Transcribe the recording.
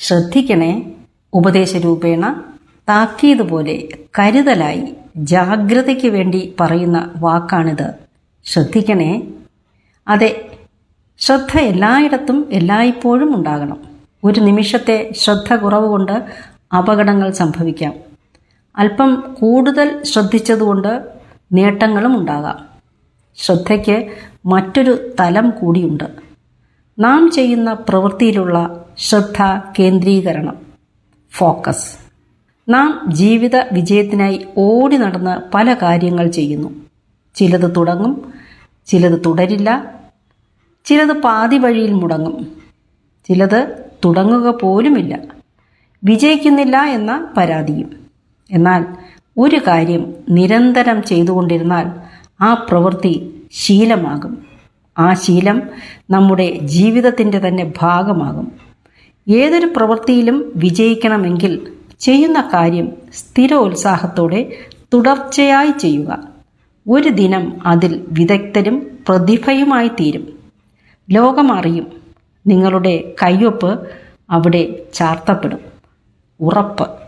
ശ്രദ്ധിക്കണേ ഉപദേശരൂപേണ താക്കീത് പോലെ കരുതലായി ജാഗ്രതയ്ക്ക് വേണ്ടി പറയുന്ന വാക്കാണിത് ശ്രദ്ധിക്കണേ അതെ ശ്രദ്ധ എല്ലായിടത്തും എല്ലായ്പ്പോഴും ഉണ്ടാകണം ഒരു നിമിഷത്തെ ശ്രദ്ധ കുറവ് കൊണ്ട് അപകടങ്ങൾ സംഭവിക്കാം അല്പം കൂടുതൽ ശ്രദ്ധിച്ചതുകൊണ്ട് നേട്ടങ്ങളും ഉണ്ടാകാം ശ്രദ്ധയ്ക്ക് മറ്റൊരു തലം കൂടിയുണ്ട് നാം ചെയ്യുന്ന പ്രവൃത്തിയിലുള്ള ശ്രദ്ധ കേന്ദ്രീകരണം ഫോക്കസ് നാം ജീവിത വിജയത്തിനായി ഓടി നടന്ന് പല കാര്യങ്ങൾ ചെയ്യുന്നു ചിലത് തുടങ്ങും ചിലത് തുടരില്ല ചിലത് പാതി വഴിയിൽ മുടങ്ങും ചിലത് തുടങ്ങുക പോലുമില്ല വിജയിക്കുന്നില്ല എന്ന പരാതിയും എന്നാൽ ഒരു കാര്യം നിരന്തരം ചെയ്തുകൊണ്ടിരുന്നാൽ ആ പ്രവൃത്തി ശീലമാകും ആ ശീലം നമ്മുടെ ജീവിതത്തിൻ്റെ തന്നെ ഭാഗമാകും ഏതൊരു പ്രവൃത്തിയിലും വിജയിക്കണമെങ്കിൽ ചെയ്യുന്ന കാര്യം സ്ഥിരോത്സാഹത്തോടെ തുടർച്ചയായി ചെയ്യുക ഒരു ദിനം അതിൽ വിദഗ്ധരും പ്രതിഭയുമായി തീരും ലോകം അറിയും നിങ്ങളുടെ കയ്യൊപ്പ് അവിടെ ചാർത്തപ്പെടും ഉറപ്പ്